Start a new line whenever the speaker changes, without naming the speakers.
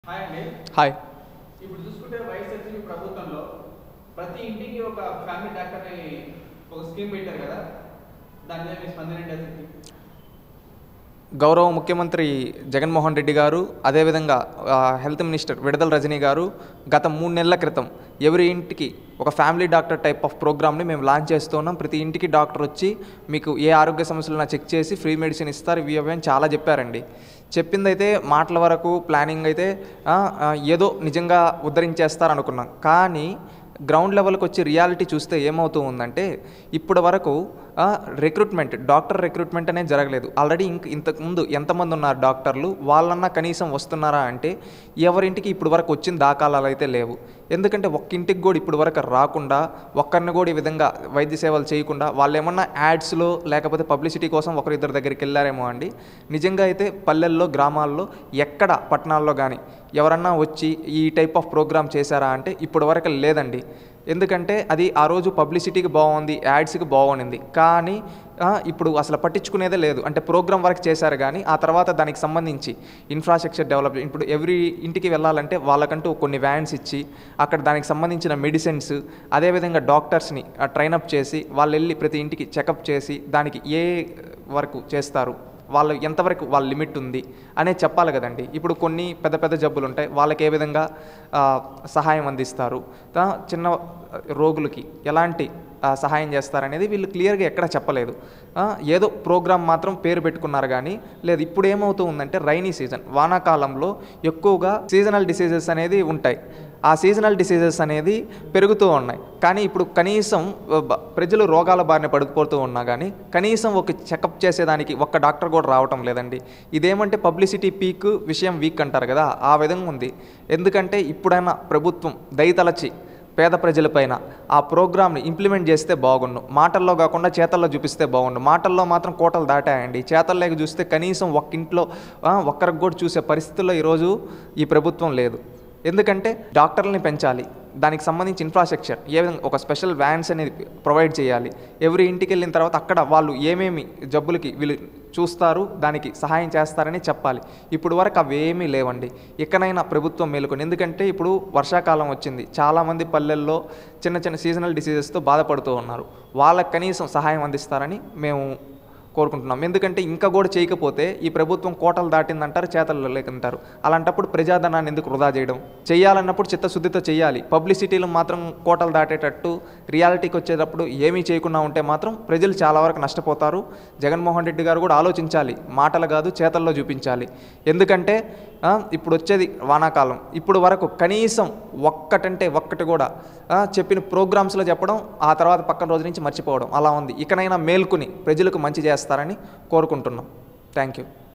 hi అండి
hi
ఇప్పుడు చూసుకుంటే వైఎస్ఆర్సీపీ ప్రభుత్వంలో ప్రతి ఇంటికి ఒక ఫ్యామిలీ డాక్టర్ని ఒక స్కీమ్ పెట్టారు కదా దాని మీద మీ స్పందన ఏంటి అసలు
గౌరవ ముఖ్యమంత్రి జగన్మోహన్ రెడ్డి గారు అదేవిధంగా ఆ, హెల్త్ మినిస్టర్ విడుదల రజనీ గారు గత మూడు నెలల క్రితం ఎవరి ఇంటికి ఒక ఫ్యామిలీ డాక్టర్ టైప్ ఆఫ్ ప్రోగ్రామ్ని మేము లాంచ్ చేస్తున్నాం ప్రతి ఇంటికి డాక్టర్ వచ్చి మీకు ఏ ఆరోగ్య సమస్యలన్నా చెక్ చేసి ఫ్రీ మెడిసిన్ ఇస్తారు ఇవి అవి అని చాలా చెప్పారండి చెప్పిందైతే మాటల వరకు ప్లానింగ్ అయితే ఆ, ఆ, ఏదో నిజంగా ఉద్ధరించేస్తారు అనుకున్నాం కానీ గ్రౌండ్ లెవెల్కి వచ్చి రియాలిటీ చూస్తే ఏమవుతూ ఉందంటే ఇప్పటి వరకు రిక్రూట్మెంట్ డాక్టర్ రిక్రూట్మెంట్ అనేది జరగలేదు ఆల్రెడీ ఇంక ఇంతకుముందు ఎంతమంది ఉన్నారు డాక్టర్లు వాళ్ళన్నా కనీసం వస్తున్నారా అంటే ఎవరింటికి ఇప్పుడు వరకు వచ్చిన దాఖలాలు అయితే లేవు ఎందుకంటే ఒక్క ఇంటికి కూడా ఇప్పుడు వరకు రాకుండా ఒక్కరిని కూడా ఈ విధంగా వైద్య సేవలు చేయకుండా వాళ్ళు ఏమన్నా యాడ్స్లో లేకపోతే పబ్లిసిటీ కోసం ఒకరిద్దరి దగ్గరికి వెళ్ళారేమో అండి నిజంగా అయితే పల్లెల్లో గ్రామాల్లో ఎక్కడ పట్టణాల్లో కానీ ఎవరన్నా వచ్చి ఈ టైప్ ఆఫ్ ప్రోగ్రామ్ చేశారా అంటే ఇప్పటి వరకు లేదండి ఎందుకంటే అది ఆ రోజు పబ్లిసిటీకి బాగుంది యాడ్స్కి బాగుండింది కానీ ఆ, ఇప్పుడు అసలు పట్టించుకునేదే లేదు అంటే ప్రోగ్రామ్ వర్క్ చేశారు కానీ ఆ తర్వాత దానికి సంబంధించి ఇన్ఫ్రాస్ట్రక్చర్ డెవలప్ ఇప్పుడు ఎవ్రీ ఇంటికి వెళ్ళాలంటే వాళ్ళకంటూ కొన్ని వ్యాన్స్ ఇచ్చి అక్కడ దానికి సంబంధించిన మెడిసిన్స్ అదేవిధంగా డాక్టర్స్ని ట్రైనప్ చేసి వాళ్ళు వెళ్ళి ప్రతి ఇంటికి చెకప్ చేసి దానికి ఏ వరకు చేస్తారు వాళ్ళు ఎంతవరకు వాళ్ళ లిమిట్ ఉంది అనేది చెప్పాలి కదండి ఇప్పుడు కొన్ని పెద్ద పెద్ద జబ్బులు ఉంటాయి వాళ్ళకి ఏ విధంగా ఆ, సహాయం అందిస్తారు తా- చిన్న రోగులకి ఎలాంటి ఆ, సహాయం చేస్తారనేది వీళ్ళు క్లియర్గా ఎక్కడ చెప్పలేదు ఆ, ఏదో ప్రోగ్రామ్ మాత్రం పేరు పెట్టుకున్నారు కానీ లేదు ఇప్పుడు ఏమవుతూ ఉందంటే రైనీ సీజన్ వానాకాలంలో ఎక్కువగా సీజనల్ డిసీజెస్ అనేది ఉంటాయి ఆ సీజనల్ డిసీజెస్ అనేది పెరుగుతూ ఉన్నాయి కానీ ఇప్పుడు కనీసం బ- ప్రజలు రోగాల బారిన పడిపోతూ ఉన్నా కానీ కనీసం ఒక చెకప్ చేసేదానికి ఒక్క డాక్టర్ కూడా రావటం లేదండి ఇదేమంటే పబ్లిసిటీ పీక్ విషయం వీక్ అంటారు కదా ఆ విధంగా ఉంది ఎందుకంటే ఇప్పుడైనా ప్రభుత్వం దయతలచి పేద ప్రజలపైన ఆ ప్రోగ్రామ్ని ఇంప్లిమెంట్ చేస్తే బాగుండు మాటల్లో కాకుండా చేతల్లో చూపిస్తే బాగుండు మాటల్లో మాత్రం కోటలు దాటాయండి చేతల్లోకి చూస్తే కనీసం ఒక్క ఇంట్లో ఆ, ఒక్కరికి కూడా చూసే పరిస్థితుల్లో ఈరోజు ఈ ప్రభుత్వం లేదు ఎందుకంటే డాక్టర్లని పెంచాలి దానికి సంబంధించి ఇన్ఫ్రాస్ట్రక్చర్ ఏ విధంగా ఒక స్పెషల్ వ్యాన్స్ అనేది ప్రొవైడ్ చేయాలి ఎవరి ఇంటికి వెళ్ళిన తర్వాత అక్కడ వాళ్ళు ఏమేమి జబ్బులకి వీళ్ళు చూస్తారు దానికి సహాయం చేస్తారని చెప్పాలి ఇప్పుడు వరకు అవి ఏమీ లేవండి ఇకనైనా ప్రభుత్వం మేలుకొని ఎందుకంటే ఇప్పుడు వర్షాకాలం వచ్చింది చాలామంది పల్లెల్లో చిన్న చిన్న సీజనల్ డిసీజెస్తో బాధపడుతూ ఉన్నారు వాళ్ళకి కనీసం సహాయం అందిస్తారని మేము కోరుకుంటున్నాం ఎందుకంటే ఇంకా కూడా చేయకపోతే ఈ ప్రభుత్వం కోటలు దాటిందంటారు చేతలు లేకుంటారు అలాంటప్పుడు ప్రజాధనాన్ని ఎందుకు వృధా చేయడం చేయాలన్నప్పుడు చిత్తశుద్ధితో చేయాలి పబ్లిసిటీలు మాత్రం కోటలు దాటేటట్టు రియాలిటీకి వచ్చేటప్పుడు ఏమీ చేయకుండా ఉంటే మాత్రం ప్రజలు చాలా వరకు నష్టపోతారు జగన్మోహన్ రెడ్డి గారు కూడా ఆలోచించాలి మాటలు కాదు చేతల్లో చూపించాలి ఎందుకంటే ఆ, ఇప్పుడు వచ్చేది వానాకాలం ఇప్పుడు వరకు కనీసం ఒక్కటంటే ఒక్కటి కూడా ఆ, చెప్పిన ప్రోగ్రామ్స్లో చెప్పడం ఆ తర్వాత పక్కన రోజు నుంచి మర్చిపోవడం అలా ఉంది ఇకనైనా మేల్కొని ప్రజలకు మంచి చేస్తారని కోరుకుంటున్నాం థ్యాంక్ యూ